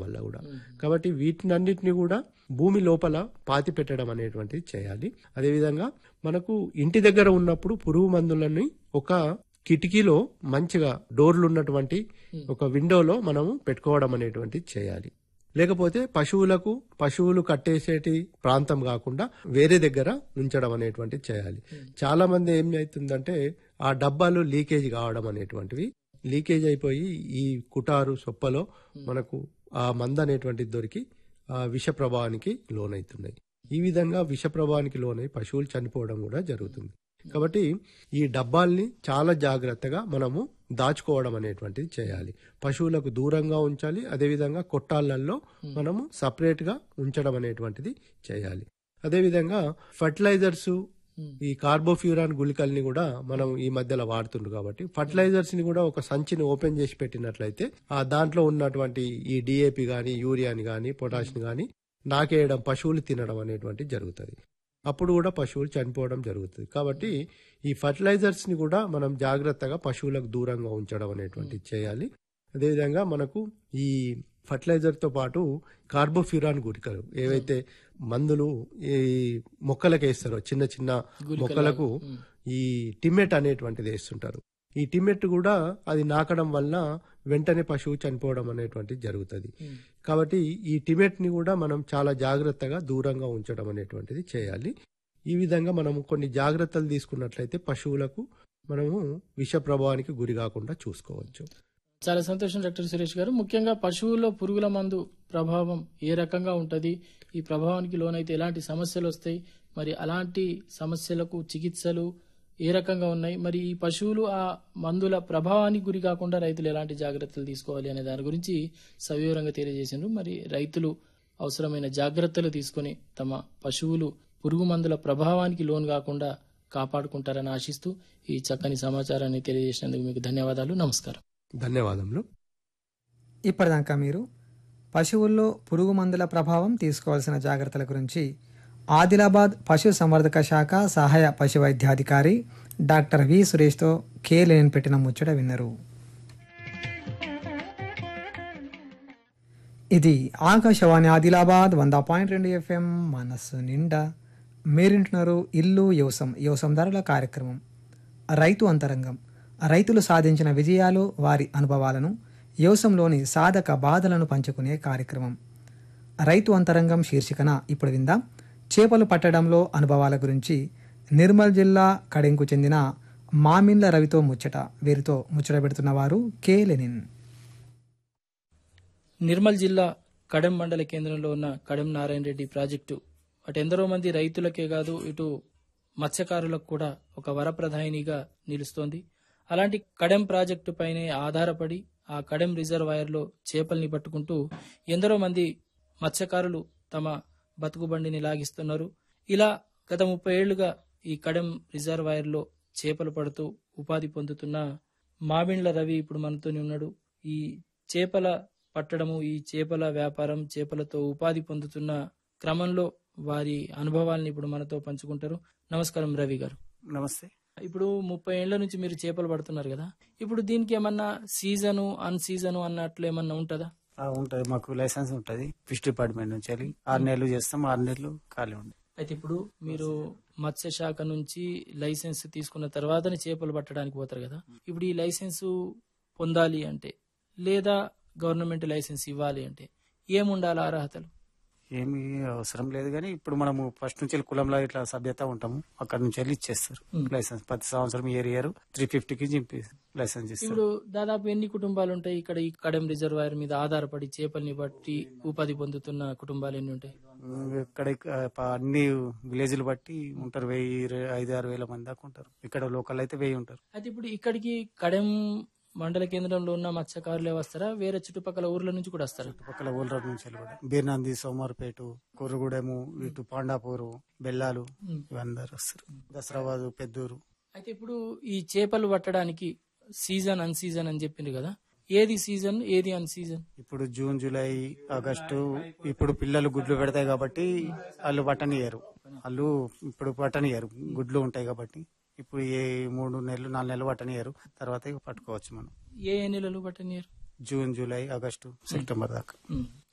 వల్ల కూడా కాబట్టి వీటినన్నిటిని కూడా భూమి లోపల పాతి పెట్టడం అనేటువంటిది చేయాలి అదేవిధంగా మనకు ఇంటి దగ్గర ఉన్నప్పుడు పురుగు మందులని ఒక కిటికీలో మంచిగా డోర్లు ఉన్నటువంటి ఒక విండోలో మనము పెట్టుకోవడం అనేటువంటిది చేయాలి లేకపోతే పశువులకు పశువులు కట్టేసేటి ప్రాంతం కాకుండా వేరే దగ్గర ఉంచడం అనేటువంటిది చేయాలి చాలా మంది ఏం అవుతుందంటే ఆ డబ్బాలు లీకేజ్ కావడం అనేటువంటివి లీకేజ్ అయిపోయి ఈ కుటారు సొప్పలో మనకు ఆ మంద అనేటువంటిది దొరికి ఆ విష ప్రభావానికి లోనవుతున్నాయి ఈ విధంగా విష ప్రభావానికి లోనై పశువులు చనిపోవడం కూడా జరుగుతుంది కాబట్టి ఈ డబ్బాల్ని చాలా జాగ్రత్తగా మనము దాచుకోవడం అనేటువంటిది చేయాలి పశువులకు దూరంగా ఉంచాలి అదేవిధంగా కొట్టాళ్ళల్లో మనము సపరేట్ గా ఉంచడం అనేటువంటిది చేయాలి అదేవిధంగా ఫర్టిలైజర్స్ ఈ కార్బోఫ్యూరాన్ గుళికల్ని కూడా మనం ఈ మధ్యలో వాడుతుండ్రు కాబట్టి ఫర్టిలైజర్స్ ని కూడా ఒక సంచిని ఓపెన్ చేసి పెట్టినట్లయితే ఆ దాంట్లో ఉన్నటువంటి ఈ డిఏపి గాని యూరియాని గాని పొటాషియం గాని నాకేయడం పశువులు తినడం అనేటువంటి జరుగుతుంది అప్పుడు కూడా పశువులు చనిపోవడం జరుగుతుంది కాబట్టి ఈ ఫర్టిలైజర్స్ ని కూడా మనం జాగ్రత్తగా పశువులకు దూరంగా ఉంచడం అనేటువంటిది చేయాలి అదేవిధంగా మనకు ఈ ఫర్టిలైజర్ తో పాటు కార్బోఫ్యూరాన్ గుళికలు ఏవైతే మందులు ఈ మొక్కలకు వేస్తారో చిన్న చిన్న మొక్కలకు ఈ టిమెట్ అనేటువంటిది వేస్తుంటారు ఈ టిమెట్ కూడా అది నాకడం వల్ల వెంటనే పశువు చనిపోవడం అనేటువంటిది జరుగుతుంది కాబట్టి ఈ టిమెట్ ని కూడా మనం చాలా జాగ్రత్తగా దూరంగా ఉంచడం అనేటువంటిది చేయాలి ఈ విధంగా మనం కొన్ని జాగ్రత్తలు తీసుకున్నట్లయితే పశువులకు మనము విష ప్రభావానికి గురి కాకుండా చూసుకోవచ్చు చాలా సంతోషం డాక్టర్ సురేష్ గారు ముఖ్యంగా పశువుల్లో పురుగుల మందు ప్రభావం ఏ రకంగా ఉంటది ఈ ప్రభావానికి లోనైతే ఎలాంటి సమస్యలు వస్తాయి మరి అలాంటి సమస్యలకు చికిత్సలు ఏ రకంగా ఉన్నాయి మరి ఈ పశువులు ఆ మందుల ప్రభావానికి గురి కాకుండా రైతులు ఎలాంటి జాగ్రత్తలు తీసుకోవాలి అనే దాని గురించి సవివరంగా తెలియజేసిండ్రు మరి రైతులు అవసరమైన జాగ్రత్తలు తీసుకొని తమ పశువులు పురుగు మందుల ప్రభావానికి లోన్ కాకుండా కాపాడుకుంటారని ఆశిస్తూ ఈ చక్కని సమాచారాన్ని తెలియజేసినందుకు మీకు ధన్యవాదాలు నమస్కారం ధన్యవాదములు ఇప్పటిదాకా మీరు పశువుల్లో పురుగు మందుల ప్రభావం తీసుకోవాల్సిన జాగ్రత్తల గురించి ఆదిలాబాద్ పశు సంవర్ధక శాఖ సహాయ పశు వైద్యాధికారి డాక్టర్ వి సురేష్తో కే లేని పెట్టిన ముచ్చట విన్నరు ఇది ఆకాశవాణి ఆదిలాబాద్ వంద పాయింట్ రెండు ఎఫ్ఎం మనస్సు నిండా మీరింటున్నారు ఇల్లు యోసం యోసందారుల కార్యక్రమం రైతు అంతరంగం రైతులు సాధించిన విజయాలు వారి అనుభవాలను యోసంలోని సాధక బాధలను పంచుకునే కార్యక్రమం రైతు అంతరంగం శీర్షికన ఇప్పుడు విందాం చేపలు పట్టడంలో అనుభవాల గురించి నిర్మల్ జిల్లా కడెంకు చెందిన మామిన్ల రవితో ముచ్చట వీరితో ముచ్చట పెడుతున్న వారు కె లెనిన్ నిర్మల్ జిల్లా కడెం మండల కేంద్రంలో ఉన్న కడెం నారాయణ రెడ్డి ప్రాజెక్టు అటు ఎందరో మంది రైతులకే కాదు ఇటు మత్స్యకారులకు కూడా ఒక వరప్రధాయినిగా నిలుస్తోంది అలాంటి కడెం ప్రాజెక్టు పైనే ఆధారపడి ఆ కడెం రిజర్వాయర్లో చేపల్ని పట్టుకుంటూ ఎందరో మంది మత్స్యకారులు తమ బతుకుబండిని లాగిస్తున్నారు ఇలా గత ముప్పై ఏళ్లుగా ఈ కడెం రిజర్వాయర్లో చేపలు పడుతూ ఉపాధి పొందుతున్న మామిండ్ల రవి ఇప్పుడు మనతోని ఉన్నాడు ఈ చేపల పట్టడము ఈ చేపల వ్యాపారం చేపలతో ఉపాధి పొందుతున్న క్రమంలో వారి అనుభవాల్ని ఇప్పుడు మనతో పంచుకుంటారు నమస్కారం రవి గారు నమస్తే ఇప్పుడు ముప్పై ఏళ్ల నుంచి మీరు చేపలు పడుతున్నారు కదా ఇప్పుడు దీనికి ఏమన్నా సీజను అన్ సీజను అన్నట్లు ఏమన్నా ఉంటుందా ఆ, ఉంటది మాకు లైసెన్స్ ఉంటది ఫిష్ డిపార్ట్మెంట్ నుంచి వెళ్ళి ఆరు నెలలు చేస్తాం ఆరు నెలలు ఖాళీ ఉంది అయితే ఇప్పుడు మీరు మత్స్య శాఖ నుంచి లైసెన్స్ తీసుకున్న తర్వాతనే చేపలు పట్టడానికి పోతారు కదా ఇప్పుడు ఈ లైసెన్స్ పొందాలి అంటే లేదా గవర్నమెంట్ లైసెన్స్ ఇవ్వాలి అంటే ఏముండాలి అర్హతలు ఏమి అవసరం లేదు కానీ ఇప్పుడు మనము ఫస్ట్ నుంచి వెళ్ళి కులంలో ఇట్లా సభ్యత ఉంటాము అక్కడ నుంచి వెళ్ళి ఇచ్చేస్తారు లైసెన్స్ ప్రతి సంవత్సరం ఇయర్ ఇయర్ త్రీ ఫిఫ్టీకి చింపి లైసెన్స్ ఇస్తారు ఇప్పుడు దాదాపు ఎన్ని కుటుంబాలు ఉంటాయి ఇక్కడ ఈ కడెం రిజర్వాయర్ మీద ఆధారపడి చేపల్ని బట్టి ఉపాధి పొందుతున్న కుటుంబాలు ఎన్ని ఉంటాయి ఇక్కడ ఇక అన్ని విలేజ్లు బట్టి ఉంటారు వెయ్యి ఇరవై- ఐదు ఆరు వేల మంది దాకా ఉంటారు ఇక్కడ లోకల్ అయితే వెయ్యి ఉంటారు అయితే ఇప్పుడు ఇక్కడికి కడెం మండల కేంద్రంలో ఉన్న మత్స్యకారులే వస్తారా వేరే చుట్టుపక్కల ఊర్ల నుంచి కూడా వస్తారా చుట్టుపక్కల ఊళ్ళ నుంచి వెళ్ళి కూడా బీర్నంది సోమార్పేట కుర్రగూడెము ఇటు పాండాపూరు బెల్లాలు ఇవందరూ వస్తారు దసరాబాదు పెద్దూరు అయితే ఇప్పుడు ఈ చేపలు పట్టడానికి సీజన్ అన్ సీజన్ అని చెప్పింది కదా ఏది సీజన్ ఏది అన్ సీజన్ ఇప్పుడు జూన్ జూలై ఆగస్టు ఇప్పుడు పిల్లలు గుడ్లు పెడతాయి కాబట్టి వాళ్ళు పట్టనియరు వాళ్ళు ఇప్పుడు పట్టనియరు గుడ్లు ఉంటాయి కాబట్టి ఇప్పుడు ఏ మూడు నెలలు నాలుగు నెలలు పట్టనియరు తర్వాత ఇక పట్టుకోవచ్చు మనం ఏ ఏ నెలలు పట్టనియరు జూన్ జూలై ఆగస్టు సెప్టెంబర్ దాకా